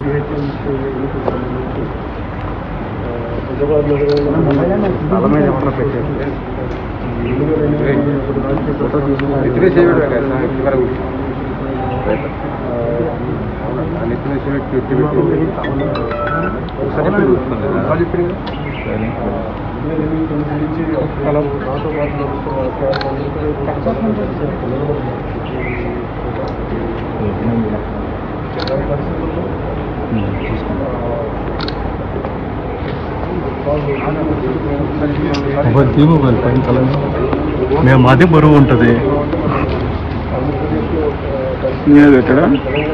పిహెచ్ఎంసీ ఎన్నికలకు సంబంధించి ఆ, హైదరాబాద్ నగరంలో తల మీద ఏమన్నా పెట్టేసి. రెండు వేల ఎనిమిది అప్పుడు రాజకీయ ప్రస్థానంలో ఇతనే చేయబెట్టు కదా సార్, ఇటు వరకు. ఆ, ఆ నెత్తిన చేయబెట్టి, పెట్టి పెట్టి. ఒకసారి ఇప్పుడు చూస్తుంది కదా. ఒకసారి చెప్పింది కదా. రెండు వేల ఎనిమిది తొమ్మిది నుంచి అప్పుడు నాతో పాటు నడుస్తున్న వాళ్ళందరూ కూడా చాలా కలిసి అక్కడ నిలబడ్డారు. అలాంటి పరిస్థితుల్లో మొబైల్ తీ మొబైల్ పైన తల మేము మాది బరువు ఉంటుంది నేను పెట్టడా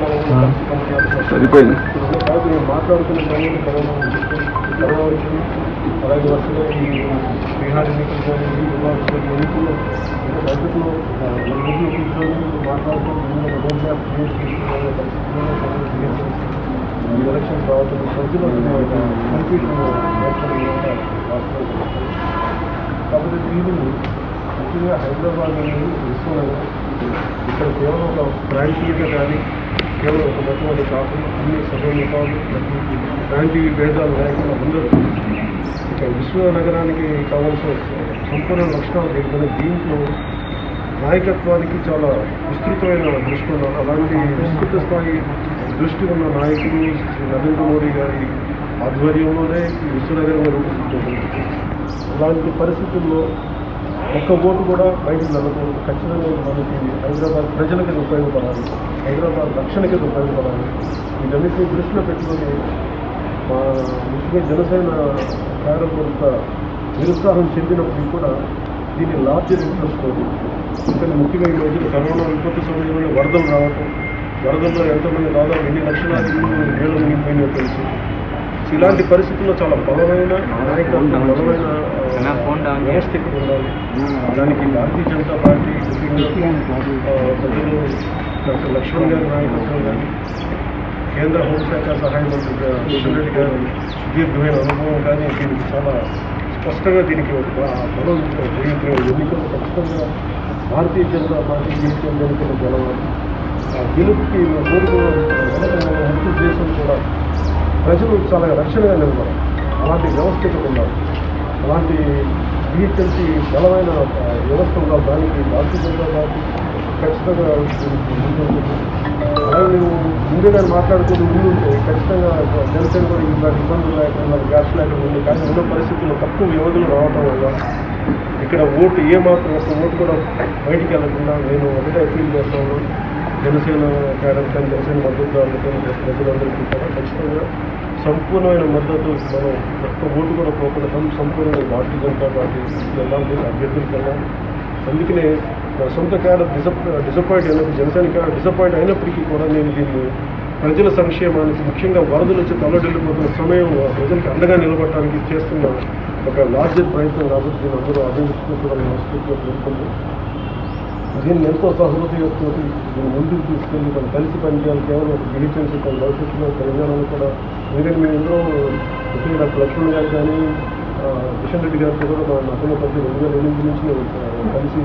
సరిపోయింది మాట్లాడుతున్న సమయంలో కరోనా వచ్చింది. కరోనా వచ్చింది అలాగే వస్తున్న ఈ బీహార్ ఎన్నికలు కానీ ఈ విభాగంలో ఎన్నికల్లో ఇంకా బడ్జెట్లో నలుగురిలో కూర్చొని మాట్లాడుతూ বিভিন্ন రోడ్ మ్యాప్ క్రియేట్ చేసుకునే పరిస్థితుల్లో కాంగ్రెస్ చేసింది. ఈ ఎలక్షన్ రావడం ప్రజలు కన్ఫ్యూజన్ ఏర్పడింది వాస్తవం కాబట్టి దీనిని ముఖ్యంగా హైదరాబాద్ అనేది విశ్వనగరం ఇక్కడ కేవలం ఒక ప్రాంతీయత కానీ కేవలం ఒక మతం అది కాకుండా అన్ని సభ్యులు ప్రతి ప్రాంతీయ భేదాలు లేకుండా అందరూ ఇక విశ్వ నగరానికి కావాల్సిన సంపూర్ణ లక్షణాలు ఏంటంటే దీంట్లో నాయకత్వానికి చాలా విస్తృతమైన దృష్టి ఉన్న అలాంటి విస్తృత స్థాయి దృష్టి ఉన్న నాయకుడు శ్రీ నరేంద్ర మోడీ గారి ఆధ్వర్యంలోనే ఈ విశ్వనగరంగా రూపుదిద్దుకుంటుంది అలాంటి పరిస్థితుల్లో ఒక్క ఓటు కూడా బయటకు వెళ్ళకూడదు ఖచ్చితంగా ఇది మనకి హైదరాబాద్ ప్రజలకి ఇది ఉపయోగపడాలి హైదరాబాద్ రక్షణకి ఇది ఉపయోగపడాలి వీటన్నిటిని దృష్టిలో పెట్టుకొని మా ముఖ్యంగా జనసేన కార్యం కొంత నిరుత్సాహం చెందినప్పటికీ కూడా దీన్ని లార్జర్ ఇంట్రెస్ట్ తోటి ఎందుకంటే ముఖ్యంగా ఈ రోజున కరోనా విపత్తు సమయంలో వరదలు రావటం వరదల్లో ఎంతమంది దాదాపు ఎన్ని లక్షలాది వేలు మునిగిపోయినాయో తెలుసు ఇలాంటి పరిస్థితుల్లో చాలా బలమైన నాయకత్వం బలమైన ఆ, వ్యవస్థ ఇక్కడ ఉండాలి దానికి భారతీయ జనతా పార్టీ ముఖ్యంగా ఆ, ప్రజలు డాక్టర్ లక్ష్మణ్ గారి నాయకత్వం కానీ కేంద్ర హోంశాఖ సహాయ మంత్రి గా కిషన్ రెడ్డి గారి సుదీర్ఘమైన అనుభవం కానీ దీనికి చాలా స్పష్టంగా దీనికి ఒక బలం జరుగుతున్న ఎన్నికలు ఖచ్చితంగా భారతీయ జనతా పార్టీ గెలిచిన ఎన్నికలు గెలవాలి ఆ గెలుపుకి కోరుకున్న ముఖ్య దేశం కూడా ప్రజలు చాలా రక్షణగా నిలబడాలి అలాంటి వ్యవస్థ ఇక్కడ ఉండాలి అలాంటి బిహెచ్ఎల్సి బలమైన ఆ, వ్యవస్థ ఉండాలి దానికి భారతీయ జనతా పార్టీ ఖచ్చితంగా దీనికి ముందుంటుంది అలాగే మేము ముందుగా మాట్లాడుకుని ముందుంటే ఖచ్చితంగా జనసేన కూడా ఇలాంటి ఇబ్బందులు లేకుండా గ్యాస్ లేకుండా ఉంది కానీ ఉన్న పరిస్థితుల్లో తక్కువ వ్యవధిలో రావటం వల్ల ఇక్కడ ఓటు ఏ మాత్రం ఒక ఓటు కూడా బయటికి వెళ్ళకుండా నేను ఒకటే అపీల్ చేస్తాను జనసేన క్యాడర్ కానీ జనసేన మద్దతుదారులు కానీ ప్రజలందరికీ కూడా ఖచ్చితంగా సంపూర్ణమైన మద్దతు మనం ఒక్క ఓటు కూడా పోకుండా సం- సంపూర్ణంగా భారతీయ జనతా పార్టీ వెళ్ళాలి అభ్యర్థులకు వెళ్ళాలి అందుకనే నా సొంత క్యాడర్ డిసప్ డిసప్పాయింట్ అయినప్పుడు జనసేన క్యాడర్ డిసప్పాయింట్ అయినప్పటికీ కూడా నేను దీన్ని ప్రజల సంక్షేమానికి ముఖ్యంగా వరదలు వచ్చి తల్లడిల్లిపోతున్న సమయం ప్రజలకు అండగా నిలబడటానికి చేస్తున్న ఒక లార్జర్ ప్రయత్నం కాబట్టి దీన్ని అందరూ అభివృద్ధిలో కూడా మనస్ఫూర్తిగా కోరుకుంటూ దీన్ని ఎంతో సహృదయంతో దీన్ని ముందుకు తీసుకెళ్ళి మనం కలిసి పనిచేయాలి కేవలం ఒక గిరిచంచి మన భవిష్యత్తులో తెలంగాణలో కూడా ఎందుకంటే మేము ఎందరో ముఖ్యంగా డాక్టర్ లక్ష్మణ్ గారు కానీ ఆ, కిషన్ రెడ్డి గారితో కూడా మా నటుల పద్ధతి రెండు వేల ఎనిమిది నుంచి మేము, ఆ, కలిసి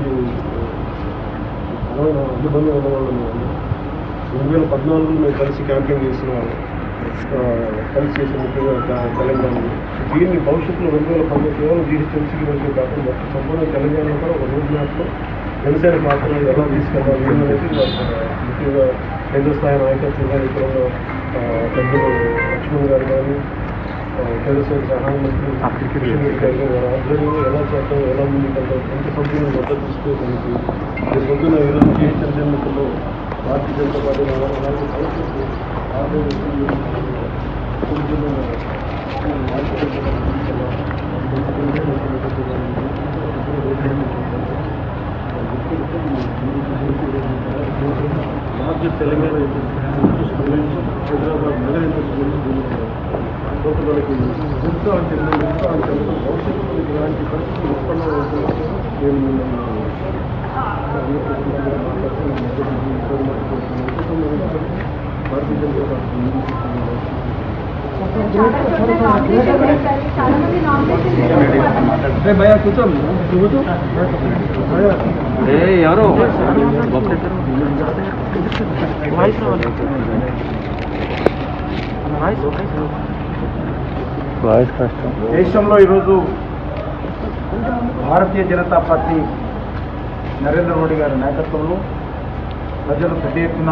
బలమైన అనుబంధం ఉన్నవాళ్ళు మేము రెండు వేల పద్నాలుగులో మేము కలిసి క్యాంపెయిన్ చేసిన వాళ్ళం. ఆ, కలిసి చేసిన ముఖ్యంగా త- తెలంగాణలో దీన్ని భవిష్యత్తులో రెండు వేల పంతొమ్మిది కేవలం జీహెచ్ఎంసీకి వరకే కాకుండా మొత్తం సంపూర్ణ తెలంగాణలో కూడా ఒక రోడ్ మ్యాప్లో జనసేన పాత్ర ఎలా తీసుకెళ్ళాలి ఏంటనేది ఆ, ముఖ్యంగా కేంద్ర స్థాయి నాయకత్వం కానీ ఇక్కడ ఉన్న ఆ, పెద్దలు లక్ష్మణ్ గారు కానీ ఆ, కేంద్ర స్థాయి సహాయ మంత్రి కిషన్ రెడ్డి గారు కానీ వారి ఆధ్వర్యంలో ఎలా చేద్దాం ఎలా ముందుకెళ్తాం ఎంత సంపూర్ణ మద్దతు ఇస్తే మనకి రేపు పొద్దున ఈరోజు జీహెచ్ఎంసీ ఎన్నికల్లో భారతీయ జనతా పార్టీ అలాగే అలాగే భవిష్యత్తు ఆంధ్రప్రదేశ్ కొంచెం రాజ్య తెలంగాణ హైదరాబాద్ నగర కొంత మనకి ఉత్సాహం చెందిన ఉత్సాహం చెందిన భవిష్యత్తులో మనకి ఇలాంటి పరిస్థితులు ఉత్పన్నమవుతూ నేను మిమ్మల్ని భారతీయ జనతా పార్టీ చాలా మంది నామినేషన్ భయ కూర్చోండి కూర్చో భయ ఎవరు వాయిస్ కష్టం దేశంలో ఈరోజు భారతీయ జనతా పార్టీ నరేంద్ర మోడీ గారి నాయకత్వంలో ప్రజలు పెద్ద ఎత్తున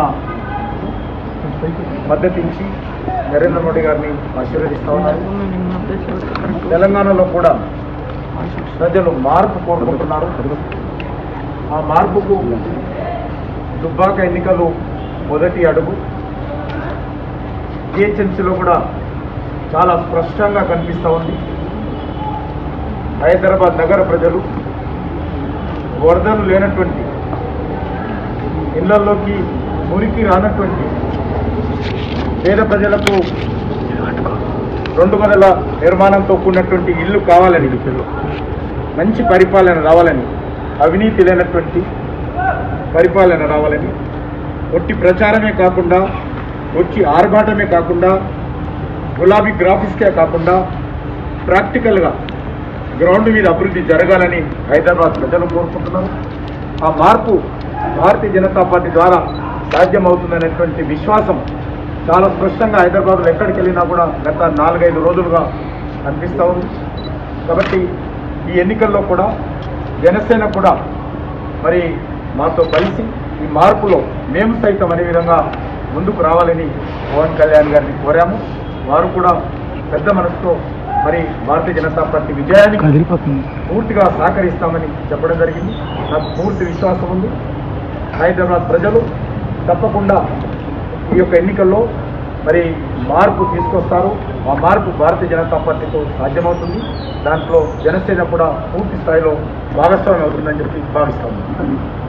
మద్దతించి నరేంద్ర మోడీ గారిని ఆశీర్వదిస్తా ఉన్నారు తెలంగాణలో కూడా ప్రజలు మార్పు కోరుకుంటున్నారు ఆ మార్పుకు దుబ్బాక ఎన్నికలు మొదటి అడుగు జిహెచ్ఎంసీలో కూడా చాలా స్పష్టంగా కనిపిస్తూ ఉంది హైదరాబాద్ నగర ప్రజలు వరదలు లేనటువంటి ఇళ్లలోకి మురికి రానటువంటి పేద ప్రజలకు రెండు గదుల నిర్మాణంతో కూడినటువంటి ఇల్లు కావాలని మంచి పరిపాలన రావాలని అవినీతి లేనటువంటి పరిపాలన రావాలని ఒట్టి ప్రచారమే కాకుండా వచ్చి ఆర్భాటమే కాకుండా గులాబీ గ్రాఫిక్స్కే కాకుండా ప్రాక్టికల్గా గ్రౌండ్ మీద అభివృద్ధి జరగాలని హైదరాబాద్ ప్రజలు కోరుకుంటున్నారు ఆ మార్పు భారతీయ జనతా పార్టీ ద్వారా సాధ్యమవుతుందనేటువంటి విశ్వాసం చాలా స్పష్టంగా హైదరాబాద్లో ఎక్కడికి వెళ్ళినా కూడా గత నాలుగైదు రోజులుగా కనిపిస్తూ ఉంది కాబట్టి ఈ ఎన్నికల్లో కూడా జనసేన కూడా మరి మాతో కలిసి ఈ మార్పులో మేము సైతం అనే విధంగా ముందుకు రావాలని పవన్ కళ్యాణ్ గారిని కోరాము వారు కూడా పెద్ద మనసుతో మరి భారతీయ జనతా పార్టీ విజయానికి కదిలిపోతుంది పూర్తిగా సహకరిస్తామని చెప్పడం జరిగింది నాకు పూర్తి విశ్వాసం ఉంది హైదరాబాద్ ప్రజలు తప్పకుండా ఈ యొక్క ఎన్నికల్లో మరి మార్పు తీసుకొస్తారు ఆ మార్పు భారతీయ జనతా పార్టీతో సాధ్యమవుతుంది దాంట్లో జనసేన కూడా పూర్తి స్థాయిలో భాగస్వామ్యం అవుతుందని చెప్పి భావిస్తాము